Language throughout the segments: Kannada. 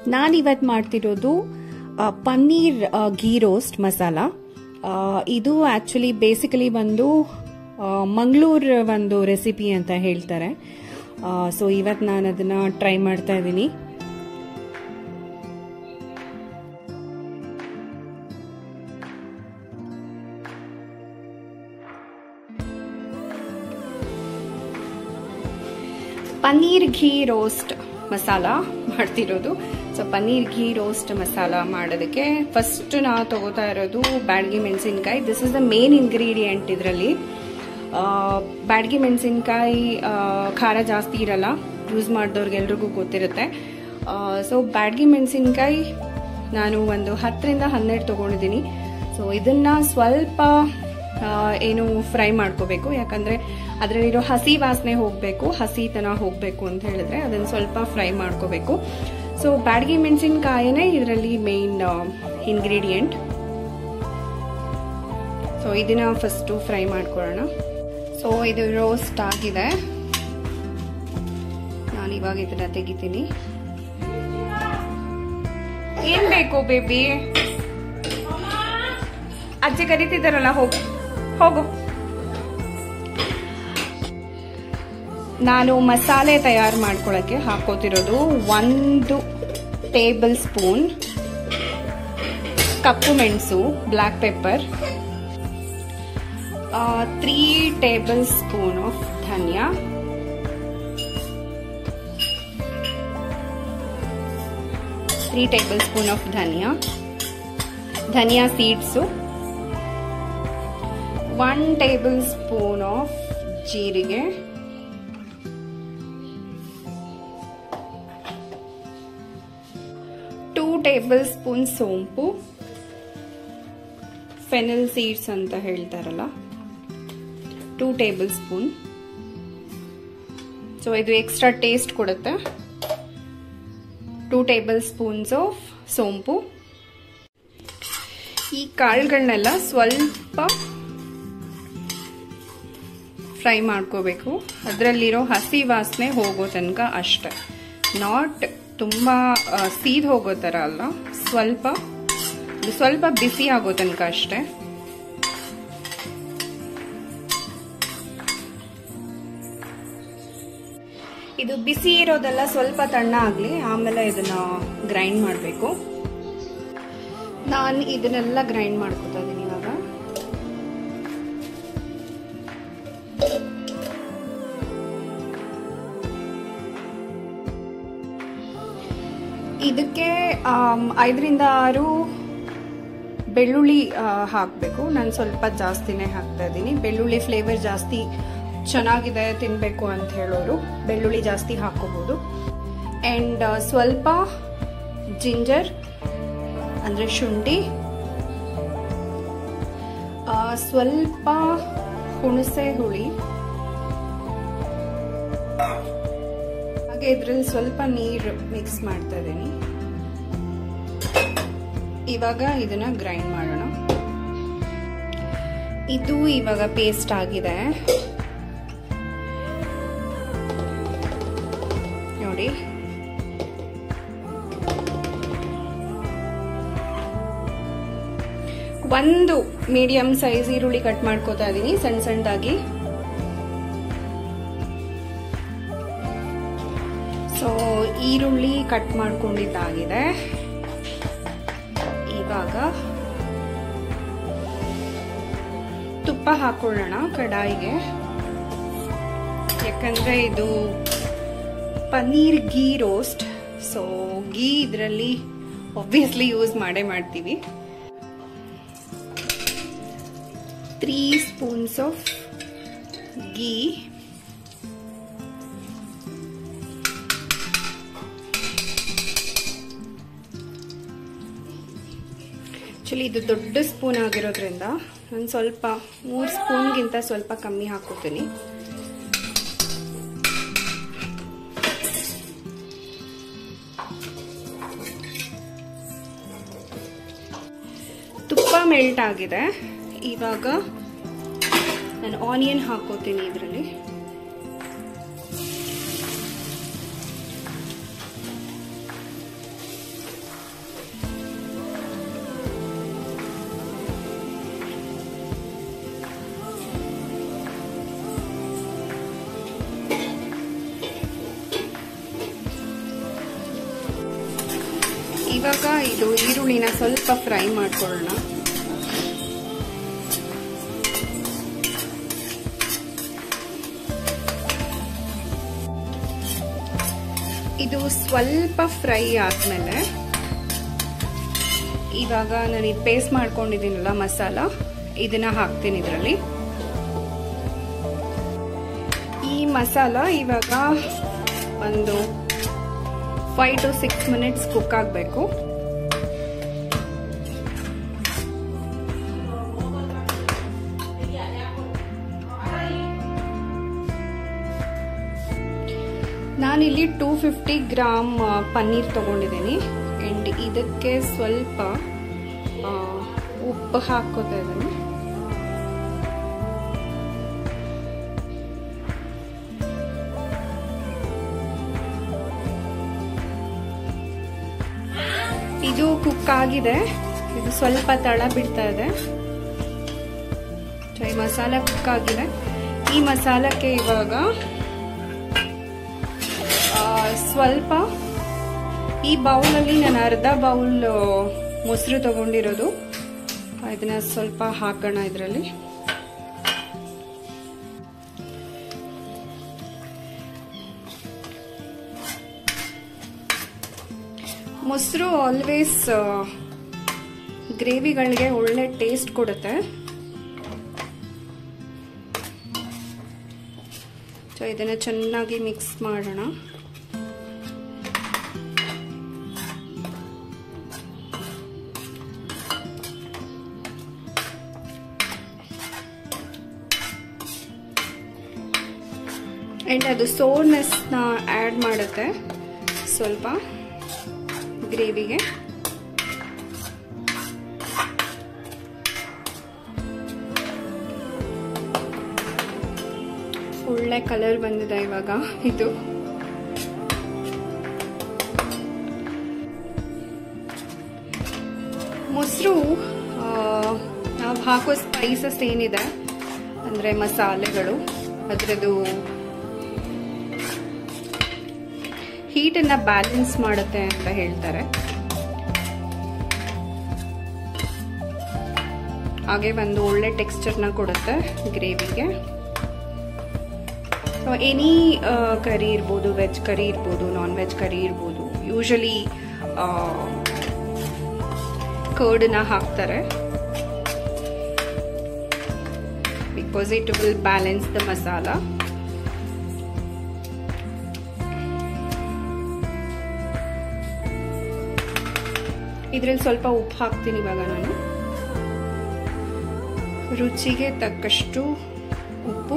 ನಾನಿವತ್ತು ಮಾಡ್ತಿರೋದು ಆ, ಪನ್ನೀರ್ ಆ, ಗೀ ರೋಸ್ಟ್ ಮಸಾಲ ಆ, ಇದು ಆಕ್ಚುಲಿ ಬೇಸಿಕಲಿ ಒಂದು ಮಂಗಳೂರು ಒಂದು ರೆಸಿಪಿ ಅಂತ ಹೇಳ್ತಾರೆ ಸೊ ಇವತ್ತು ನಾನು ಅದನ್ನ ಟ್ರೈ ಮಾಡ್ತಾ ಇದ್ದೀನಿ ಪನ್ನೀರ್ ಘೀ ರೋಸ್ಟ್ ಮಸಾಲ ಮಾಡ್ತಿರೋದು so paneer ghee roast masala ಮಾಡೋದಕ್ಕೆ ಫಸ್ಟ್ ನಾವು ತಗೋತಾ ಇರೋದು ಬ್ಯಾಡ್ಗಿ ಮೆಣಸಿನ್ಕಾಯಿ this is the main ingredient ಇದರಲ್ಲಿ ಬ್ಯಾಡ್ಗಿ ಮೆಣಸಿನ್ಕಾಯಿ ಖಾರ ಜಾಸ್ತಿ ಇರಲ್ಲ ಯೂಸ್ ಮಾಡಿದವ್ರಿಗೆಲ್ರಿಗೂ ಗೊತ್ತಿರುತ್ತೆ ಸೊ ಬ್ಯಾಡ್ಗಿ ಮೆಣಸಿನ್ಕಾಯಿ ನಾನು ಒಂದು ಹತ್ತರಿಂದ ಹನ್ನೆರಡು ತೊಗೊಂಡಿದ್ದೀನಿ ಸೊ ಇದನ್ನ ಸ್ವಲ್ಪ ಆ, ಏನು ಫ್ರೈ ಮಾಡ್ಕೋಬೇಕು ಯಾಕಂದ್ರೆ ಅದರಲ್ಲಿರೋ ಹಸಿ ವಾಸನೆ ಹೋಗಬೇಕು ಹಸಿತನ ಹೋಗಬೇಕು ಅಂತ ಹೇಳಿದ್ರೆ ಅದನ್ನ ಸ್ವಲ್ಪ ಫ್ರೈ ಮಾಡ್ಕೋಬೇಕು ಸೊ ಬ್ಯಾಡಗಿ ಮೆಣಸಿನ್ಕಾಯನೇ ಇದರಲ್ಲಿ ಮೇನ್ ಇಂಗ್ರೀಡಿಯೆಂಟ್ ಸೊ ಇದನ್ನ ಫಸ್ಟು ಫ್ರೈ ಮಾಡ್ಕೊಳ್ಳೋಣ ಸೊ ಇದು ರೋಸ್ಟ್ ಆಗಿದೆ ನಾನು ಇವಾಗ ಇದನ್ನ ತೆಗಿತೀನಿ ಏನ್ ಬೇಕು ಬೇಬಿ ಅಜ್ಜಿ ಕರೀತಿದ್ದಾರಲ್ಲ ಹೋಗು ಹೋಗು ನಾನು ಮಸಾಲೆ ತಯಾರು ಮಾಡ್ಕೊಳ್ಳೋಕ್ಕೆ ಹಾಕೋತಿರೋದು ಒಂದು ಟೇಬಲ್ ಸ್ಪೂನ್ ಕಪ್ಪು ಮೆಣಸು black pepper three tablespoon of dhania three tablespoon of dhania dhania seeds one tablespoon of jeerige two tablespoon ಸೋಂಪು ಫೆನಲ್ ಸೀಡ್ಸ್ ಅಂತ ಹೇಳ್ತಾರಲ್ಲ ಟೂ ಟೇಬಲ್ ಸ್ಪೂನ್ ಸೊ ಇದು ಎಕ್ಸ್ಟ್ರಾ ಟೇಸ್ಟ್ ಕೊಡುತ್ತೆ two tablespoons of sompu ಈ ಕಾಳುಗಳನ್ನೆಲ್ಲ ಸ್ವಲ್ಪ ಫ್ರೈ ಮಾಡ್ಕೋಬೇಕು ಅದರಲ್ಲಿರೋ ಹಸಿ ವಾಸನೆ ಹೋಗೋ ತನಕ ಅಷ್ಟೆ ನಾಟ್ ತುಂಬ ಸೀದ್ ಹೋಗೋ ಥರ ಅಲ್ಲ ಸ್ವಲ್ಪ ಸ್ವಲ್ಪ ಬಿಸಿ ಆಗೋ ತನಕ ಅಷ್ಟೆ ಇದು ಬಿಸಿ ಇರೋದೆಲ್ಲ ಸ್ವಲ್ಪ ತಣ್ಣ ಆಗಲಿ ಆಮೇಲೆ ಇದನ್ನ ಗ್ರೈಂಡ್ ಮಾಡಬೇಕು ನಾನು ಇದನ್ನೆಲ್ಲ ಗ್ರೈಂಡ್ ಮಾಡ್ಕೊತಾ ಇದ್ದೀನಿ ಇವಾಗ ಇದಕ್ಕೆ ಐದರಿಂದ ಆರು ಬೆಳ್ಳುಳ್ಳಿ ಹಾಕಬೇಕು ನಾನು ಸ್ವಲ್ಪ ಜಾಸ್ತಿನೇ ಹಾಕ್ತಾ ಇದ್ದೀನಿ ಬೆಳ್ಳುಳ್ಳಿ ಫ್ಲೇವರ್ ಜಾಸ್ತಿ ಚೆನ್ನಾಗಿದೆ ತಿನ್ನಬೇಕು ಅಂತ ಹೇಳೋರು ಬೆಳ್ಳುಳ್ಳಿ ಜಾಸ್ತಿ ಹಾಕೋಬೋದು ಆ್ಯಂಡ್ ಸ್ವಲ್ಪ ಜಿಂಜರ್ ಅಂದರೆ ಶುಂಠಿ ಸ್ವಲ್ಪ ಹುಣಸೆ ಹುಳಿ ಹಾಗೆ ಇದ್ರಲ್ಲಿ ಸ್ವಲ್ಪ ನೀರು ಮಿಕ್ಸ್ ಮಾಡ್ತಾ ಇದ್ದೀನಿ ಇವಾಗ ಇದನ್ನ ಗ್ರೈಂಡ್ ಮಾಡೋಣ ಇದು ಇವಾಗ ಪೇಸ್ಟ್ ಆಗಿದೆ ನೋಡಿ ಒಂದು ಮೀಡಿಯಂ ಸೈಜ್ ಈರುಳ್ಳಿ ಕಟ್ ಮಾಡ್ಕೋತಾ ಇದೀನಿ ಸಣ್ಣ ಸಣ್ಣದಾಗಿ ಸೊ ಈರುಳ್ಳಿ ಕಟ್ ಮಾಡ್ಕೊಂಡಿದ್ದಾಗಿದೆ ಇವಾಗ ತುಪ್ಪ ಹಾಕೊಳ್ಳೋಣ ಕಡಾಯಿಗೆ ಯಾಕಂದ್ರೆ ಇದು paneer ghee roast so ghee ಇದರಲ್ಲಿ ಒಬ್ವಿಯಸ್ಲಿ ಯೂಸ್ ಮಾಡೇ ಮಾಡ್ತೀವಿ three spoons of ghee actually ಇದು ದೊಡ್ಡ ಸ್ಪೂನ್ ಆಗಿರೋದ್ರಿಂದ ನಾನು ಸ್ವಲ್ಪ ಮೂರು ಸ್ಪೂನ್ಗಿಂತ ಸ್ವಲ್ಪ ಕಮ್ಮಿ ಹಾಕೋತೀನಿ ತುಪ್ಪ ಮೆಲ್ಟ್ ಆಗಿದೆ ಇವಾಗ ನಾನು ಆನಿಯನ್ ಹಾಕೋತೀನಿ ಇದರಲ್ಲಿ ಇವಾಗ ಇದು ಈರುಳ್ಳಿನ ಸ್ವಲ್ಪ ಫ್ರೈ ಮಾಡ್ಕೊಳ್ಳೋಣ ಇದು ಸ್ವಲ್ಪ ಫ್ರೈ ಆದ್ಮೇಲೆ ಇವಾಗ ನಾನು ಇದು ಪೇಸ್ಟ್ ಮಾಡ್ಕೊಂಡಿದ್ದೀನಲ್ಲ ಮಸಾಲ ಇದನ್ನ ಹಾಕ್ತೀನಿ ಇದರಲ್ಲಿ ಈ ಮಸಾಲ ಇವಾಗ ಒಂದು five to six minutes cook ಆಗಬೇಕು ನಾನಿಲ್ಲಿ ಟೂ ಫಿಫ್ಟಿ ಗ್ರಾಮ್ ಪನ್ನೀರ್ ತಗೊಂಡಿದ್ದೀನಿ ಆ್ಯಂಡ್ ಇದಕ್ಕೆ ಸ್ವಲ್ಪ ಉಪ್ಪು ಹಾಕೋತಾ ಇದ್ದೀನಿ ಇದು ಕುಕ್ ಆಗಿದೆ ಇದು ಸ್ವಲ್ಪ ತಳ ಬಿಡ್ತಾ ಇದೆ ಈ ಮಸಾಲ ಕುಕ್ ಆಗಿದೆ ಈ ಮಸಾಲಕ್ಕೆ ಇವಾಗ ಸ್ವಲ್ಪ ಈ ಬೌಲಲ್ಲಿ ನಾನು ಅರ್ಧ ಬೌಲ್ ಮೊಸರು ತಗೊಂಡಿರೋದು ಇದನ್ನ ಸ್ವಲ್ಪ ಹಾಕೋಣ ಇದರಲ್ಲಿ ಮೊಸರು ಆಲ್ವೇಸ್ ಗ್ರೇವಿಗಳಿಗೆ ಒಳ್ಳೆ ಟೇಸ್ಟ್ ಕೊಡುತ್ತೆ ಸೊ ಇದನ್ನು ಚೆನ್ನಾಗಿ ಮಿಕ್ಸ್ ಮಾಡೋಣ ಆ್ಯಂಡ್ ಅದು ಸೋರ್ನೆಸ್ನ ಆ್ಯಡ್ ಮಾಡುತ್ತೆ ಸ್ವಲ್ಪ ಗ್ರೇವಿಗೆ ಒಳ್ಳೆ ಕಲರ್ ಬಂದಿದೆ ಇವಾಗ ಇದು ಮೊಸರು ನಾವು ಹಾಕೋ ಸ್ಪೈಸಸ್ ಏನಿದೆ ಅಂದರೆ ಮಸಾಲೆಗಳು ಅದರದ್ದು ಹೀಟನ್ನು ಬ್ಯಾಲೆನ್ಸ್ ಮಾಡುತ್ತೆ ಅಂತ ಹೇಳ್ತಾರೆ ಹಾಗೆ ಒಂದು ಒಳ್ಳೆ ಟೆಕ್ಸ್ಚರ್ನ ಕೊಡುತ್ತೆ ಗ್ರೇವಿಗೆ ಎನಿ ಕರಿ ಇರ್ಬೋದು ವೆಜ್ ಕರಿ ಇರ್ಬೋದು ನಾನ್ ವೆಜ್ ಕರಿ ಇರ್ಬೋದು ಯೂಶಲಿ ಕರ್ಡನ್ನ ಹಾಕ್ತಾರೆ because it will balance the masala ಇದರಲ್ಲಿ ಸ್ವಲ್ಪ ಉಪ್ಪು ಹಾಕ್ತೀನಿ ಇವಾಗ ನಾನು ರುಚಿಗೆ ತಕ್ಕಷ್ಟು ಉಪ್ಪು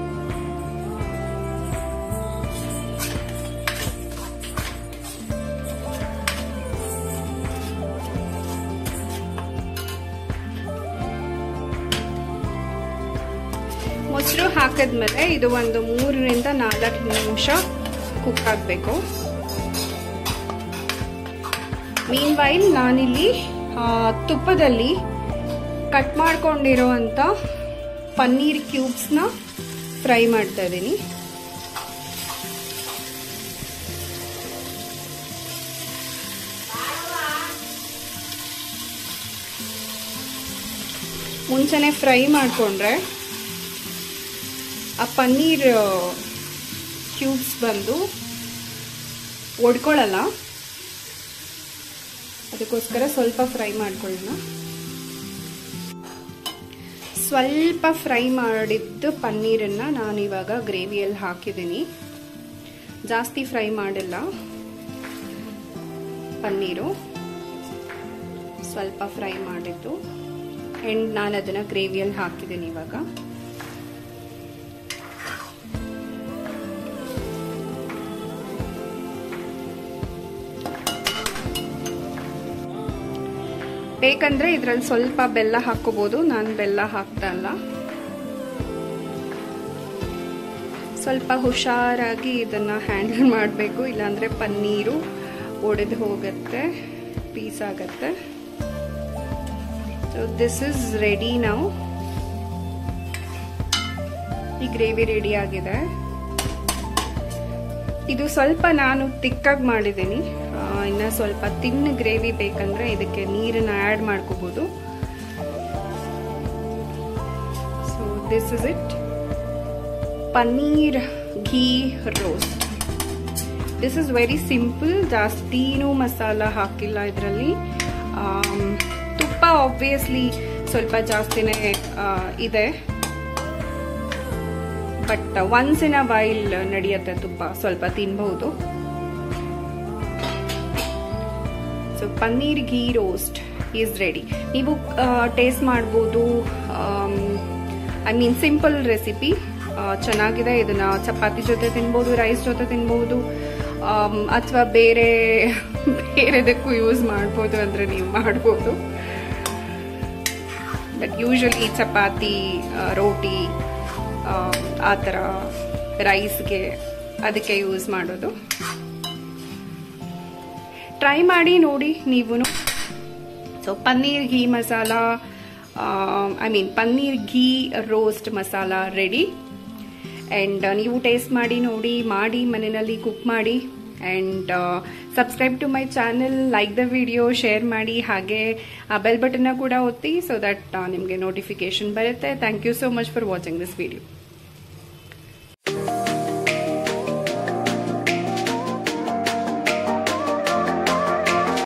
ಮೊಸರು ಹಾಕಿದ್ಮೇಲೆ ಇದು ಒಂದು ಮೂರರಿಂದ ನಾಲ್ಕು ನಿಮಿಷ ಕುಕ್ ಆಗಬೇಕು ಮೀನ್ ವೈಲ್ ನಾನಿಲ್ಲಿ ತುಪ್ಪದಲ್ಲಿ ಕಟ್ ಮಾಡ್ಕೊಂಡಿರೋ ಅಂಥ ಪನ್ನೀರ್ ಕ್ಯೂಬ್ಸ್ನ ಫ್ರೈ ಮಾಡ್ತಾ ಇದ್ದೀನಿ ಮುಂಚೆನೆ ಫ್ರೈ ಮಾಡಿಕೊಂಡ್ರೆ ಆ ಪನ್ನೀರ್ ಕ್ಯೂಬ್ಸ್ ಬಂದು ಒಡ್ಕೊಳ್ಳಲ್ಲ ಅದಕ್ಕೋಸ್ಕರ ಸ್ವಲ್ಪ ಫ್ರೈ ಮಾಡ್ಕೊಳ್ಳೋಣ ಸ್ವಲ್ಪ ಫ್ರೈ ಮಾಡಿದ್ದು ಪನ್ನೀರನ್ನು ನಾನು ಇವಾಗ ಗ್ರೇವಿಯಲ್ಲಿ ಹಾಕಿದ್ದೀನಿ ಜಾಸ್ತಿ ಫ್ರೈ ಮಾಡಿಲ್ಲ ಪನ್ನೀರು ಸ್ವಲ್ಪ ಫ್ರೈ ಮಾಡಿದ್ದು ಆ್ಯಂಡ್ ನಾನು ಅದನ್ನು ಗ್ರೇವಿಯಲ್ಲಿ ಹಾಕಿದ್ದೀನಿ ಇವಾಗ ಬೇಕಂದ್ರೆ ಇದ್ರಲ್ಲಿ ಸ್ವಲ್ಪ ಬೆಲ್ಲ ಹಾಕೋಬಹುದು ನಾನು ಬೆಲ್ಲ ಹಾಕ್ತಾ ಇಲ್ಲ ಸ್ವಲ್ಪ ಹುಷಾರಾಗಿ ಇದನ್ನ ಹ್ಯಾಂಡಲ್ ಮಾಡಬೇಕು ಇಲ್ಲಾಂದ್ರೆ ಪನ್ನೀರು ಒಡೆದು ಹೋಗುತ್ತೆ ಪೀಸ್ ಆಗತ್ತೆ ಸೊ ದಿಸ್ ಇಸ್ ರೆಡಿ ನಾವು ಈ ಗ್ರೇವಿ ರೆಡಿ ಆಗಿದೆ ಇದು ಸ್ವಲ್ಪ ನಾನು ತಿಕ್ಕಾಗಿ ಮಾಡಿದ್ದೀನಿ ಇನ್ನು ಸ್ವಲ್ಪ ತಿನ್ ಗ್ರೇವಿ ಬೇಕಂದ್ರೆ ಇದಕ್ಕೆ ನೀರನ್ನ ಆ್ಯಡ್ ಮಾಡ್ಕೋಬೋದು so this is it paneer ghee roast this is very simple ಜಾಸ್ತಿನೂ ಮಸಾಲ ಹಾಕಿಲ್ಲ ಇದರಲ್ಲಿ ತುಪ್ಪ ಆಬ್ವಿಯಸ್ಲಿ ಸ್ವಲ್ಪ ಜಾಸ್ತಿನೇ ಇದೆ but once in a while ನಡೆಯುತ್ತೆ ತುಪ್ಪ ಸ್ವಲ್ಪ ತಿನ್ಬಹುದು so paneer ghee roast is ready ನೀವು ಟೇಸ್ಟ್ ಮಾಡ್ಬೋದು ಐ ಮೀನ್ ಸಿಂಪಲ್ ರೆಸಿಪಿ ಚೆನ್ನಾಗಿದೆ ಇದನ್ನ ಚಪಾತಿ ಜೊತೆ ತಿನ್ಬೋದು ರೈಸ್ ಜೊತೆ ತಿನ್ಬೋದು ಅಥವಾ ಬೇರೆ ಬೇರೆದಕ್ಕೂ ಯೂಸ್ ಮಾಡ್ಬೋದು ಅಂದರೆ ನೀವು ಮಾಡ್ಬೋದು ಬಟ್ ಯೂಶಲಿ ಚಪಾತಿ ರೋಟಿ ಆ ಥರ ರೈಸ್ಗೆ ಅದಕ್ಕೆ ಯೂಸ್ ಮಾಡೋದು ಟ್ರೈ ಮಾಡಿ ನೋಡಿ ನೀವು so paneer ghee masala I mean paneer ghee roast masala ready and ನೀವು ಟೇಸ್ಟ್ ಮಾಡಿ ನೋಡಿ ಮಾಡಿ ಮನೆಯಲ್ಲಿ ಕುಕ್ ಮಾಡಿ and subscribe to my channel like the video share ಮಾಡಿ ಹಾಗೆ ಆ ಬೆಲ್ ಬಟನ್ನ ಕೂಡ ಒತ್ತಿ ಸೊ ದಟ್ ನಿಮಗೆ ನೋಟಿಫಿಕೇಶನ್ ಬರುತ್ತೆ thank you so much for watching this video